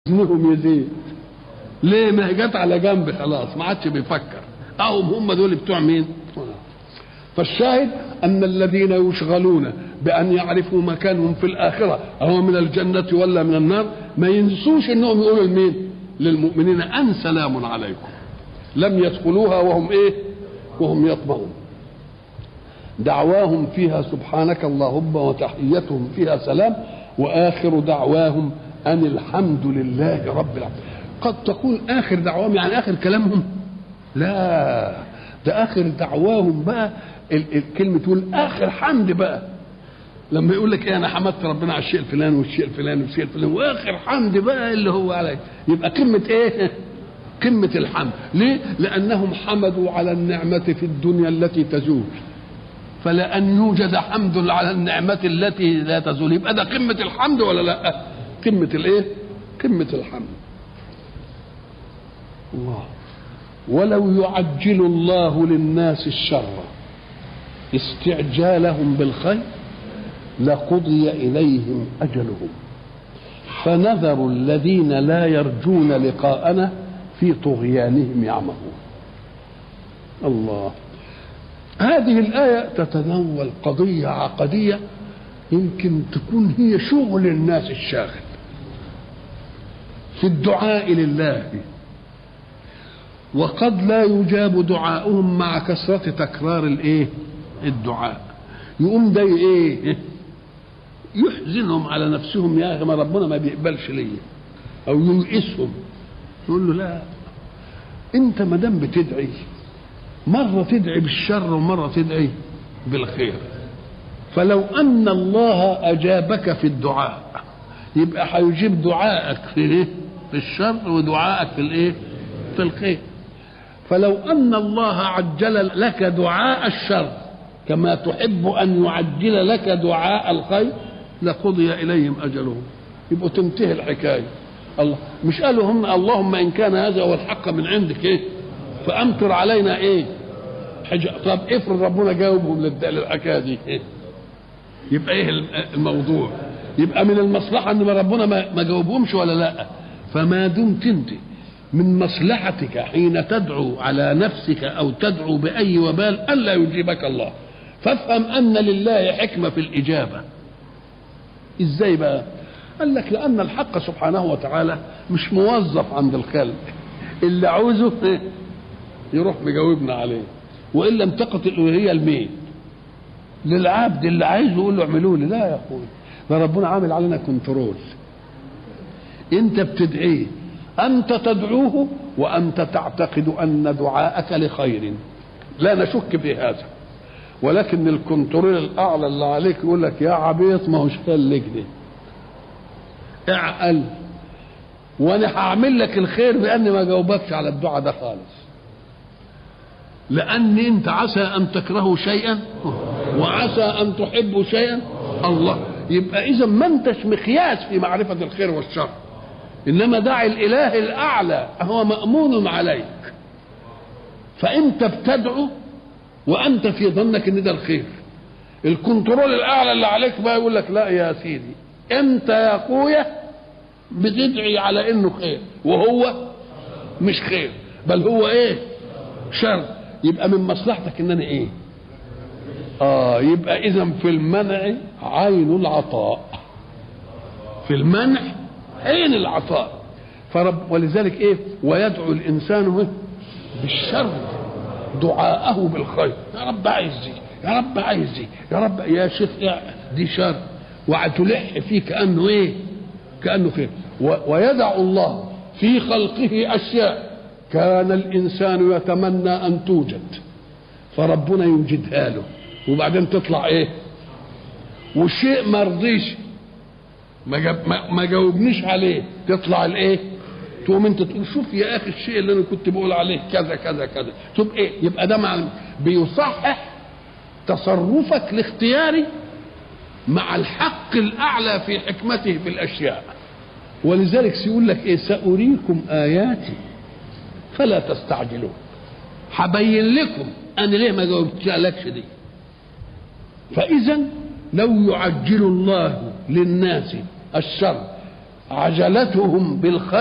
وزنهم يزيد ليه ما هي جت على جنب خلاص ما عادش بيفكر اهم هم دول بتوع مين فالشاهد ان الذين يشغلون بان يعرفوا مكانهم في الاخره هو من الجنه ولا من النار ما ينسوش انهم يقولوا لمين للمؤمنين ان سلام عليكم لم يدخلوها وهم ايه وهم يطمعون دعواهم فيها سبحانك اللهم وتحيتهم فيها سلام واخر دعواهم ان الحمد لله رب العالمين قد تكون اخر دعواهم يعني اخر كلامهم لا ده اخر دعواهم بقى الكلمه تقول اخر حمد بقى لما يقول لك ايه انا حمدت ربنا على الشيء الفلاني والشيء الفلاني والشيء الفلاني واخر حمد بقى اللي هو عليك يبقى قمه ايه قمه الحمد ليه لانهم حمدوا على النعمه في الدنيا التي تزول فلأن يوجد حمد على النعمة التي لا تزول يبقى ده قمة الحمد ولا لا؟ قمة الإيه؟ قمة الحمد. الله ولو يعجل الله للناس الشر استعجالهم بالخير لقضي إليهم أجلهم فنذر الذين لا يرجون لقاءنا في طغيانهم يعمهون الله هذه الآية تتناول قضية عقدية يمكن تكون هي شغل الناس الشاغل في الدعاء لله وقد لا يجاب دعاؤهم مع كثرة تكرار الايه الدعاء يقوم ده ايه يحزنهم على نفسهم يا اخي ما ربنا ما بيقبلش ليا او ييئسهم يقول له لا انت ما دام بتدعي مرة تدعي بالشر ومرة تدعي بالخير فلو أن الله أجابك في الدعاء يبقى هيجيب دعائك في إيه؟ في الشر ودعائك في الإيه؟ في الخير فلو أن الله عجل لك دعاء الشر كما تحب أن يعجل لك دعاء الخير لقضي إليهم أجلهم يبقوا تنتهي الحكاية الله مش قالوا هم اللهم إن كان هذا هو الحق من عندك إيه فامطر علينا ايه حجة طب افرض ربنا جاوبهم للحكايه دي إيه؟ يبقى ايه الموضوع يبقى من المصلحه ان ربنا ما جاوبهمش ولا لا فما دمت انت من مصلحتك حين تدعو على نفسك او تدعو باي وبال الا يجيبك الله فافهم ان لله حكمه في الاجابه ازاي بقى قال لك لان الحق سبحانه وتعالى مش موظف عند الخلق اللي عاوزه إيه؟ يروح مجاوبنا عليه وان لم تقت الالوهيه لمين؟ للعبد اللي عايزه يقول له اعملوا لي لا يا اخوي ده ربنا عامل علينا كنترول انت بتدعيه انت تدعوه وانت تعتقد ان دعاءك لخير لا نشك في هذا ولكن الكنترول الاعلى اللي عليك يقول لك يا عبيط ما هوش خليك دي اعقل وانا هعمل لك الخير باني ما جاوبكش على الدعاء ده خالص لأن أنت عسى أن تكرهوا شيئا وعسى أن تحبوا شيئا الله يبقى إذا ما أنتش مقياس في معرفة الخير والشر إنما دع الإله الأعلى هو مأمون عليك فأنت بتدعو وأنت في ظنك إن ده الخير الكنترول الأعلى اللي عليك بقى يقول لك لا يا سيدي أنت يا أخويا بتدعي على إنه خير وهو مش خير بل هو إيه شر يبقى من مصلحتك ان انا ايه اه يبقى اذا في المنع عين العطاء في المنع عين العطاء فرب ولذلك ايه ويدعو الانسان بالشر دعاءه بالخير يا رب عايز دي يا رب عايز دي يا رب يا شيخ دي شر وتلح فيه كانه ايه كانه خير ويدع الله في خلقه اشياء كان الانسان يتمنى ان توجد فربنا يوجدها له وبعدين تطلع ايه وشيء ما رضيش ما, جاب ما جاوبنيش عليه تطلع الايه تقوم انت تقول شوف يا اخي الشيء اللي انا كنت بقول عليه كذا كذا كذا شوف ايه يبقى ده مع بيصحح تصرفك الاختياري مع الحق الاعلى في حكمته في الاشياء ولذلك سيقول لك ايه ساريكم اياتي فلا تستعجلون هبين لكم انا ليه ما جاوبتلكش دي فاذا لو يعجل الله للناس الشر عجلتهم بالخير